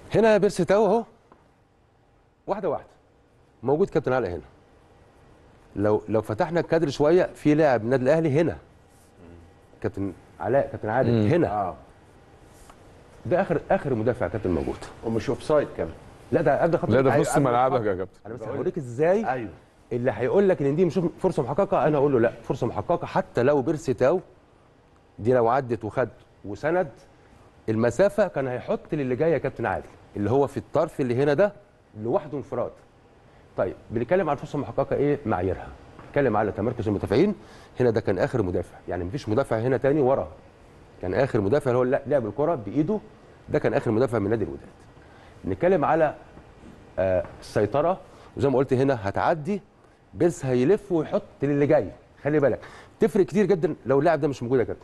هنا بيرسي تاو اهو واحده واحده موجود كابتن علاء هنا لو لو فتحنا الكادر شويه في لاعب النادي الاهلي هنا كابتن علاء كابتن عادل مم. هنا اه ده اخر اخر مدافع كابتن موجود ومش اوف سايد كمان لا ده قبل خط لا ده في أيوة، نص قبل ملعبك الخط. يا كابتن انا بس بقول هوريك ازاي ايوه اللي هيقول لك ان دي مش فرصه محققه انا اقول له لا فرصه محققه حتى لو بيرسي تاو دي لو عدت وخد وسند المسافه كان هيحط للي جاي يا كابتن عادل اللي هو في الطرف اللي هنا ده لوحده انفراد طيب بنتكلم عن الفرصه المحققه ايه معاييرها نتكلم على تمركز المدافعين هنا ده كان اخر مدافع يعني مفيش مدافع هنا تاني ورا كان اخر مدافع اللي هو لعب الكره بايده ده كان اخر مدافع من نادي الوداد نتكلم على آه، السيطره وزي ما قلت هنا هتعدي بس هيلف ويحط للي جاي خلي بالك تفرق كتير جدا لو اللاعب ده مش موجود يا كابتن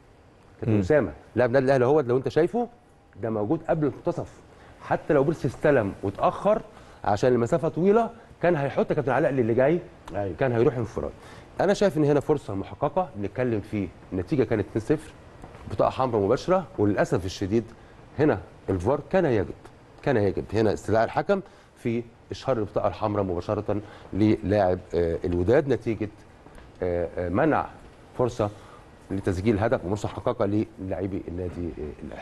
كابتن مم. اسامه لاعب النادي الاهلي اهوت لو انت شايفه ده موجود قبل المنتصف حتى لو بيرسي استلم واتاخر عشان المسافه طويله كان هيحط كابتن علاء للي جاي ايوه كان هيروح انفراد انا شايف ان هنا فرصه محققه نتكلم فيه النتيجه كانت 2-0 بطاقه حمراء مباشره وللاسف الشديد هنا الفار كان يجب كان يجب هنا استدعاء الحكم في اشهار البطاقه الحمراء مباشره للاعب آه، الوداد نتيجه آه، آه، منع فرصه لتسجيل هدف وفرصه محققه للاعبي النادي آه، الاهلي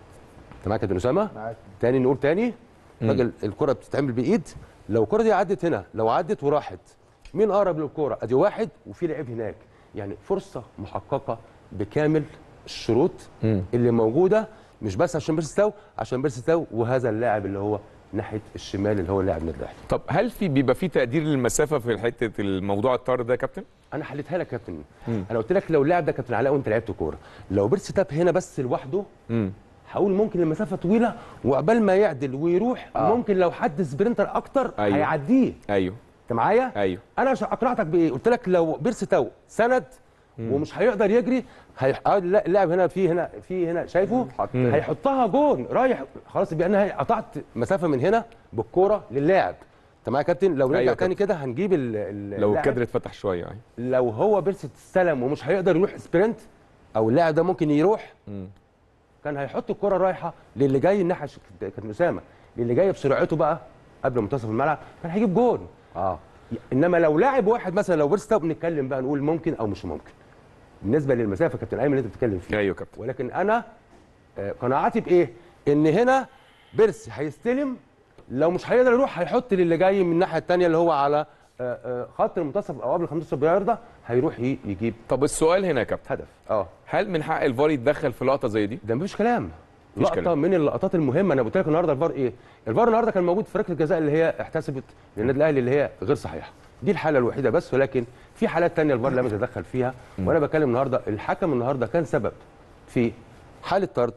انت معاك يا كابتن اسامه معاك تاني نقول تاني راجل الكره بتتعمل بايد لو الكره دي عدت هنا لو عدت وراحت مين اقرب للكره ادي واحد وفي لعيب هناك يعني فرصه محققه بكامل الشروط مم. اللي موجوده مش بس عشان بيرستاو عشان بيرستاو وهذا اللاعب اللي هو ناحيه الشمال اللي هو اللاعب النادي الاهلي طب هل في بيبقى في تقدير للمسافه في حته الموضوع الطار ده يا كابتن؟ انا حليتها لك يا كابتن مم. انا قلت لك لو اللاعب ده كابتن علاء وانت لعبت كوره لو بيرستاو هنا بس لوحده امم هقول ممكن المسافه طويله وعقبال ما يعدل ويروح آه. ممكن لو حد سبرنتر اكتر أيوه. هيعديه ايوه انت معايا ايوه انا عشان اقنعتك بايه قلت لك لو بيرسي تاو سند ومش هيقدر يجري هي... آه، لا، اللاعب هنا في هنا في هنا شايفه مم. هيحطها جون رايح خلاص يبقى انا قطعت مسافه من هنا بالكوره للاعب انت معايا يا كابتن لو نرجع أيوة تاني كده هنجيب ال... ال... لو اللاعب. الكادر اتفتح شويه يعني لو هو بيرسي استلم ومش هيقدر يروح سبرنت او اللاعب ده ممكن يروح مم. كان هيحط الكره رايحه للي جاي الناحيه ش- كابتن اسامه للي جاي بسرعته بقى قبل منتصف الملعب كان هيجيب جون اه انما لو لاعب واحد مثلا لو بيرستا بنتكلم بقى نقول ممكن او مش ممكن بالنسبه للمسافه كابتن ايمن اللي انت بتتكلم فيها ايوه يا كابتن ولكن انا آه، قناعاتي بايه ان هنا بيرسي هيستلم لو مش هيقدر يروح هيحط للي جاي من الناحيه الثانيه اللي هو على آه، آه، خط المنتصف او قبل 15 بياردة هيروح ي- يجيب طب السؤال هنا يا كابتن هدف اه هل من حق الفار يتدخل في لقطه زي دي؟ ده مفيش كلام مفيش لقطه كلام. من اللقطات المهمه انا قلت لك النهارده الفار ايه الفار النهارده كان موجود في ركله الجزاء اللي هي احتسبت للنادي الاهلي اللي هي غير صحيحه دي الحاله الوحيده بس ولكن في حالات تانية الفار لم يتدخل فيها وانا بتكلم النهارده الحكم النهارده كان سبب في حاله طرد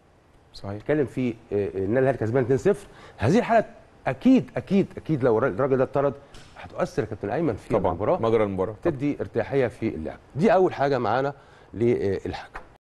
صحيح اتكلم في آه، النادي الاهلي كسبان 2-0 هذه الحاله اكيد اكيد اكيد لو الراجل ده اتطرد هتؤثر يا كابتن ايمن في طبعا المباراه مجرى المباراه تدي ارتياحيه في اللعب دي اول حاجه معانا للحكم